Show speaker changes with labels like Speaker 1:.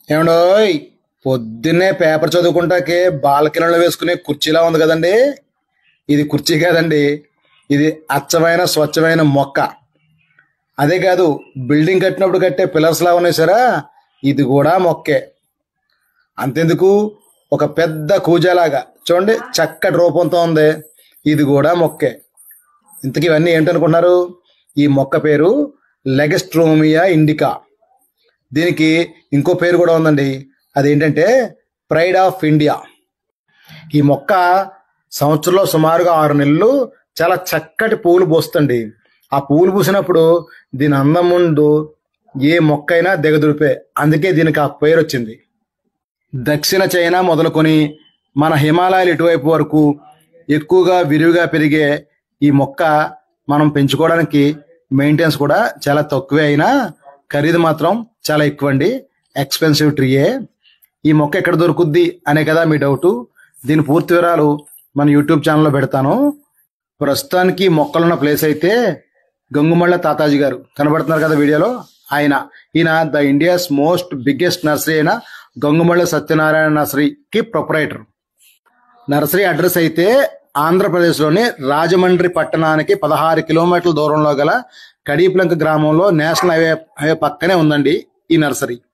Speaker 1: ఏమండోయ్ పొద్దున్నే పేపర్ చదువుకుంటాకే బాల్కనీలో వేసుకునే కుర్చీలా ఉంది కదండి ఇది కుర్చీ కాదండి ఇది అచ్చమైన స్వచ్ఛమైన మొక్క అదే కాదు బిల్డింగ్ కట్టినప్పుడు కట్టే పిల్లర్స్ లా ఉన్నాయి సరా ఇది కూడా మొక్కే అంతెందుకు ఒక పెద్ద కూజాలాగా చూడండి చక్కటి రూపంతో ఉంది ఇది కూడా మొక్కే ఇంతకీ ఇవన్నీ ఏంటనుకుంటున్నారు ఈ మొక్క పేరు లెగస్ట్రోమియా ఇండికా దీనికి ఇంకో పేరు కూడా ఉందండి అదేంటంటే ప్రైడ్ ఆఫ్ ఇండియా ఈ మొక్క సంవత్సరంలో సుమారుగా ఆరు నెలలు చాలా చక్కటి పువ్వులు పోస్తుంది ఆ పువ్వులు పూసినప్పుడు దీని అందం ముందు ఏ మొక్క అయినా దిగదుడిపే అందుకే దీనికి ఆ పేరు వచ్చింది దక్షిణ చైనా మొదలుకొని మన హిమాలయాలు ఇటువైపు వరకు ఎక్కువగా విరివిగా పెరిగే ఈ మొక్క మనం పెంచుకోవడానికి మెయింటెనెన్స్ కూడా చాలా తక్కువే అయినా ఖరీదు మాత్రం చాలా ఎక్కువ అండి ఎక్స్పెన్సివ్ ట్రీయే ఈ మొక్క ఎక్కడ దొరుకుద్ది అనే కదా మీ డౌట్ దీని పూర్తి వివరాలు మన యూట్యూబ్ ఛానల్లో పెడతాను ప్రస్తుతానికి మొక్కలున్న ప్లేస్ అయితే గంగుమళ్ళ తాతాజీ గారు కనబడుతున్నారు కదా వీడియోలో ఆయన ఈయన the India's most biggest nursery అయిన గంగుమళ్ళ సత్యనారాయణ నర్సరీకి ప్రొపరైటర్ నర్సరీ అడ్రస్ అయితే ఆంధ్రప్రదేశ్లోని రాజమండ్రి పట్టణానికి పదహారు కిలోమీటర్ల దూరంలో గల కడీప్లంక గ్రామంలో నేషనల్ హైవే హైవే పక్కనే ఉందండి ఈ నర్సరీ